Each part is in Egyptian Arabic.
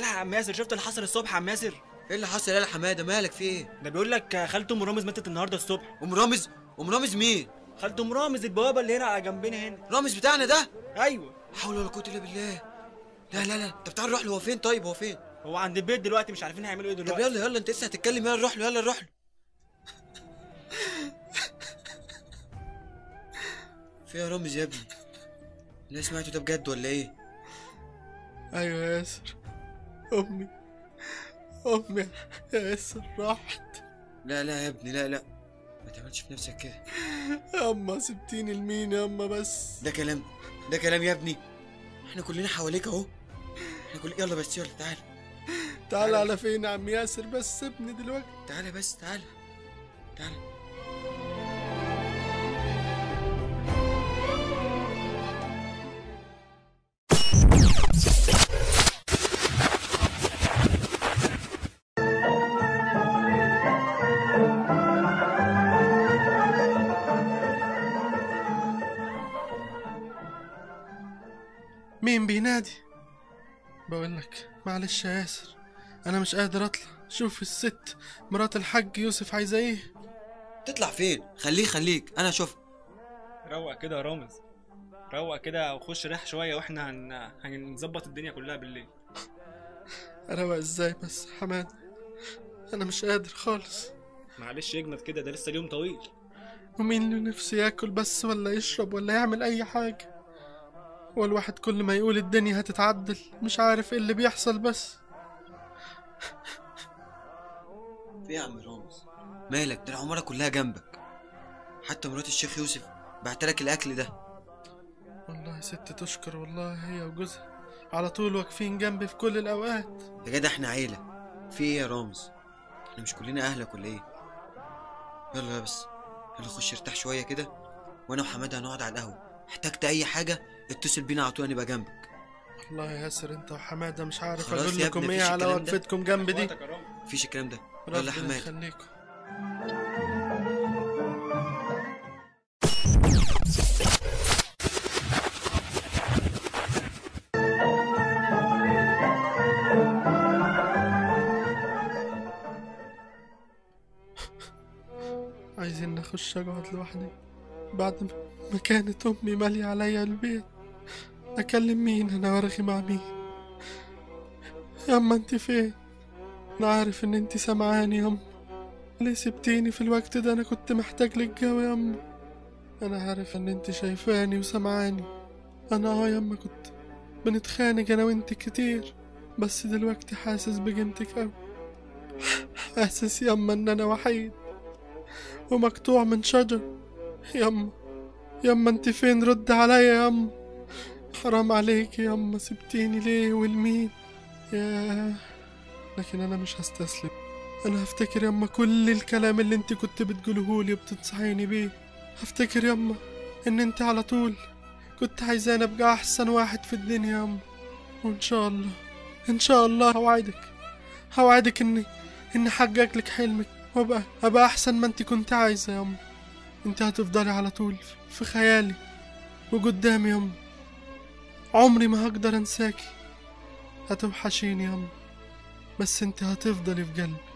الحق يا عم ياسر شفت اللي حصل الصبح يا عم ياسر ايه اللي حصل يا حماده مالك في ايه ده بيقول لك خالته ام رامز ماتت النهارده الصبح ام رامز ام رامز مين خالته ام رامز البوابه اللي هنا على جنبنا هنا رامز بتاعنا ده ايوه لا حول ولا قوه الا بالله لا لا لا طب تعال نروح له هو فين طيب هو فين هو عند البيت دلوقتي مش عارفين هيعملوا ايه طب دلوقتي يلا يلا انت لسه هتتكلم يلا نروح له يلا نروح له في يا رامز يا ابني لا سمعته ده بجد ولا ايه ايوه يا ياسر امي امي يا ياسر راحت لا لا يا ابني لا لا ما تعملش في نفسك كده يا اما سبتيني لمين يا اما بس ده كلام ده كلام يا ابني احنا كلنا حواليك اهو احنا كل يلا بس يلا تعال تعال على فين يا عم ياسر بس سيبني دلوقتي تعال بس تعال تعال مين بينادي بقول لك معلش يا ياسر انا مش قادر اطلع شوف الست مرات الحاج يوسف عايزه ايه تطلع فين خليه خليك انا اشوف روق كده يا رامز روق كده وخش ريح شويه واحنا هن... هنظبط الدنيا كلها بالليل اروق ازاي بس حماد انا مش قادر خالص معلش يجمد كده ده لسه اليوم طويل ومين اللي نفسه ياكل بس ولا يشرب ولا يعمل اي حاجة والواحد كل ما يقول الدنيا هتتعدل مش عارف ايه اللي بيحصل بس في إيه يا عم رامز مالك ده العمارة كلها جنبك حتى مرات الشيخ يوسف بعتلك الاكل ده والله ست تشكر والله هي وجوزها على طول واقفين جنبي في كل الاوقات يا جدع احنا عيلة في ايه يا رامز احنا مش كلنا اهلك ولا ايه يلا بس يلا خش ارتاح شوية كده وانا وحماده هنقعد على القهوة احتجت اي حاجة اتصل بينا على طول نبقى جنبك والله يا ياسر انت وحماده مش عارف خلاص اقول يا لكم ابني، ايه مفيش على الكلام ده. وقفتكم جنبي دي وقتك يا رامز مفيش الكلام ده يلا ربنا حماده يخليكم عايزين نخش اقعد لوحدي بعد ما- ما كانت امي مالية عليا البيت اكلم مين انا وارغي مع مين ياما انت فين انا عارف ان انت سامعاني ياما ليه سبتيني في الوقت ده انا كنت محتاج لك قوي ياما انا عارف ان انت شايفاني وسامعاني انا اه ياما كنت بنتخانق انا وانت كتير بس دلوقتي حاسس بقيمتك قوي حاسس ياما ان انا وحيد ومقطوع من شجر ياما ياما انت فين رد عليا ياما حرام عليك ياما سبتيني ليه والمين ياه لكن انا مش هستسلم انا هفتكر ياما كل الكلام اللي انت كنت بتقولهولي وبتنصحيني بيه هفتكر ياما ان انت على طول كنت عايزاني ابقى احسن واحد في الدنيا ياما وان شاء الله ان شاء الله هوعدك هوعدك اني اني احقق لك حلمك وابقى ابقى احسن ما انت كنت عايزه ياما انت هتفضلي على طول في خيالي وقدامي ياما عمري ما هقدر انساكي هتوحشيني ياما بس انت هتفضلي في قلبي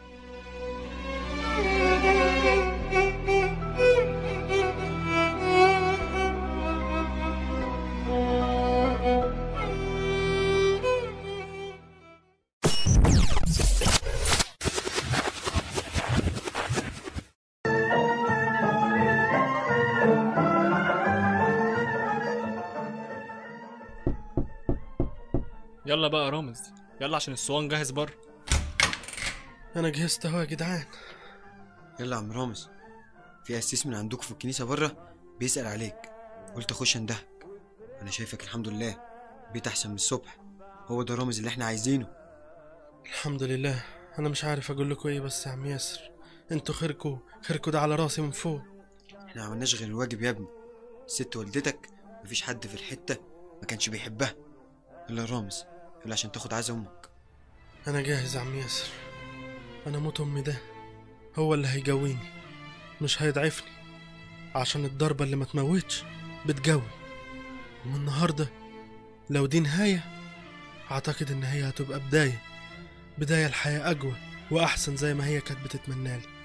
يلا بقى يا رامز يلا عشان الصوان جاهز بره انا جهزت اهو يا جدعان يلا يا عم رامز في قسيس من عندكم في الكنيسة بره بيسأل عليك قلت اخش اندهك انا شايفك الحمد لله بيت احسن من الصبح هو ده رامز اللي احنا عايزينه الحمد لله انا مش عارف اقول لكم ايه بس يا عم ياسر انتوا خيركوا خيركوا ده على راسي من فوق احنا ما عملناش غير الواجب يا ابني ست والدتك مفيش حد في الحتة ما كانش بيحبها يلا يا رامز يلا عشان تاخد عزا امك انا جاهز يا عم ياسر انا موت امي ده هو اللي هيجويني مش هيضعفني عشان الضربة اللي ما تموتش بتجوي ومن النهاردة لو دي نهاية أعتقد إن هي هتبقى بداية بداية الحياة أقوى وأحسن زي ما هي كانت بتتمنالي